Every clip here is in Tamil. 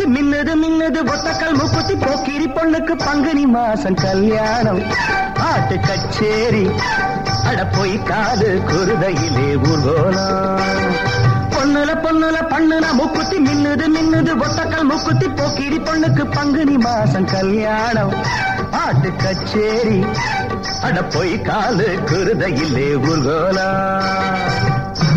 மூக்குத்தி மின்னுது மின்னுது ஒத்தக்கல் மூக்குத்தி போக்கிரி பொண்ணுக்கு பங்குனி மாசம் கல்யாணம் பாட்டு கச்சேரி அட போய் காது குருதையிலே ஊர்கோலம் பொண்ணுல பொண்ணுல பண்ணுன மூக்குத்தி மின்னுது மின்னுது ஒத்தக்கல் மூக்குத்தி போக்கிரி பொண்ணுக்கு பங்குனி மாசம் கல்யாணம் பாட்டு கச்சேரி அட போய் காலு குருதையிலே ஊர்கோலம்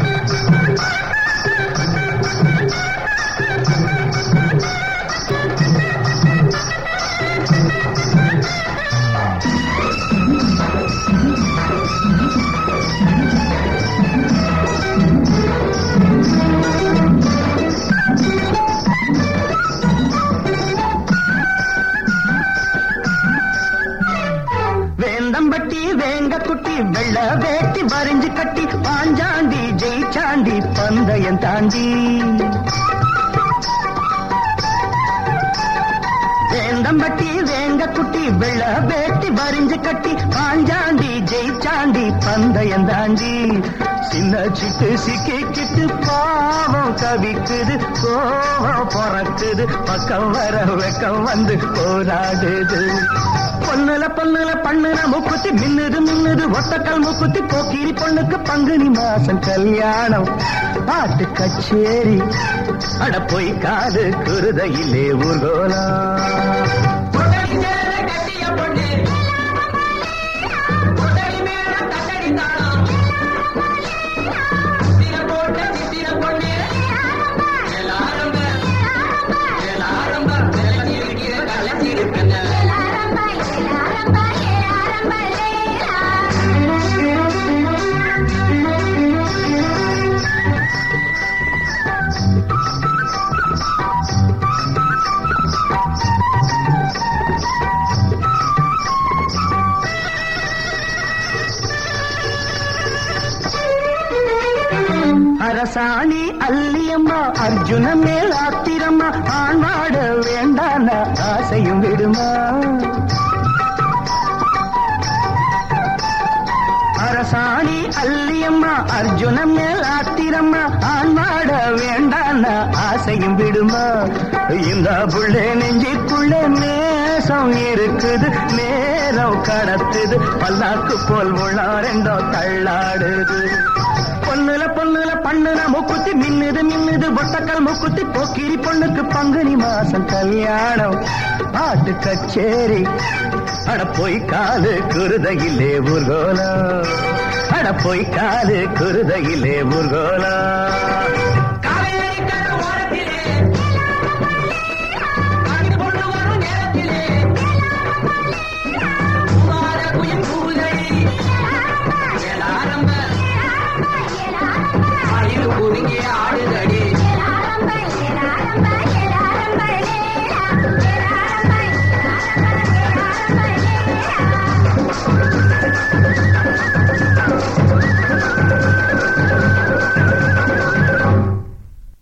வேந்தம்பட்டி வேங்க குட்டி வெள்ள வேட்டி வரைஞ்சு கட்டி பாஞ்சாண்டி ஜெயிச்சாண்டி பந்தயம் தாண்டி வேந்தம்பட்டி வேங்க குட்டி வெள்ள வேட்டி வரைஞ்சு கட்டி பாஞ்சாண்டி ஜெயிச்சாண்டி பந்தயம் தாண்டி சின்ன சிட்டு சிக்கிக்கிட்டு பாவம் தவிக்குது கோவம் பிறக்குது பக்கம் வர வெக்கம் வந்து போராடுது பொண்ணுல பொண்ணுல பண்ணுன மூக்குத்தி மின்னுது மின்னுது ஒத்தக்கல் மூக்குத்தி போக்கிரி பொண்ணுக்கு பங்குனி மாசம் கல்யாணம் பாட்டு கச்சேரி அட போய் காது குருதையிலே ஊர்கோலம் கொட்டடி சேர கட்டிய பொண்ணு கொட்டடி மேல தட்டடி தாளம் சித்திர போட்ட சித்திர பொண்ணு எல்லாரும் எல்லாரும் கலச்சிருக்கிற கலச்சிருக்கங்க அரசாணி அல்லியம்மா அர்ஜுன மேல் ஆத்திரம்மா ஆண்பாட வேண்டான ஆசையும் விடுமா அரசாணி அல்லியம்மா அர்ஜுன மேல் ஆத்திரம்மா ஆண்பாட வேண்டான ஆசையும் விடுமா இந்த புள்ளே நெஞ்சிக்குள்ள நேசம் இருக்குது நேரம் கடத்துது பல்லாக்கு போல் உள்ள ரெண்டோ தள்ளாடுது பொண்ணுல பொண்ணுல பண்ணுன மூக்குத்தி மின்னுது மின்னுது ஒட்டக்கல் மூக்குத்தி போக்கிரி பொண்ணுக்கு பங்குனி மாசம் கல்யாணம் பாட்டு கச்சேரி அட போய் காலு குருதையிலே ஊர்கோலம் அட போய் காலு குருதையிலே ஊர்கோலம்